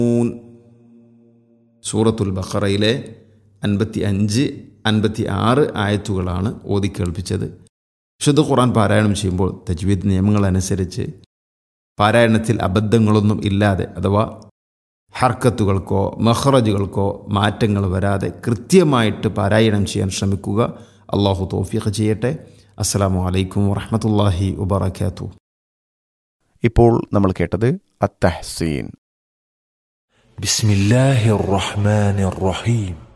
സൂറത്തുൽ ബഖറയിലെ അൻപത്തി അഞ്ച് അൻപത്തി ആറ് ആയത്തുകളാണ് ഓതി കേൾപ്പിച്ചത് വിശുദ്ധ ഖുറാൻ പാരായണം ചെയ്യുമ്പോൾ തജ്വീദ് നിയമങ്ങളനുസരിച്ച് പാരായണത്തിൽ അബദ്ധങ്ങളൊന്നും ഇല്ലാതെ അഥവാ ഹർക്കത്തുകൾക്കോ മഹ്റജുകൾക്കോ മാറ്റങ്ങൾ വരാതെ കൃത്യമായിട്ട് പാരായണം ചെയ്യാൻ ശ്രമിക്കുക അള്ളാഹു തോഫിഖ് ചെയ്യട്ടെ അസ്സലാമു അലൈക്കും വറഹമത്തല്ലാഹി വബർക്കാത്തു ഇപ്പോൾ നമ്മൾ കേട്ടത് അത്തഹ്സീൻ بسم الله الرحمن الرحيم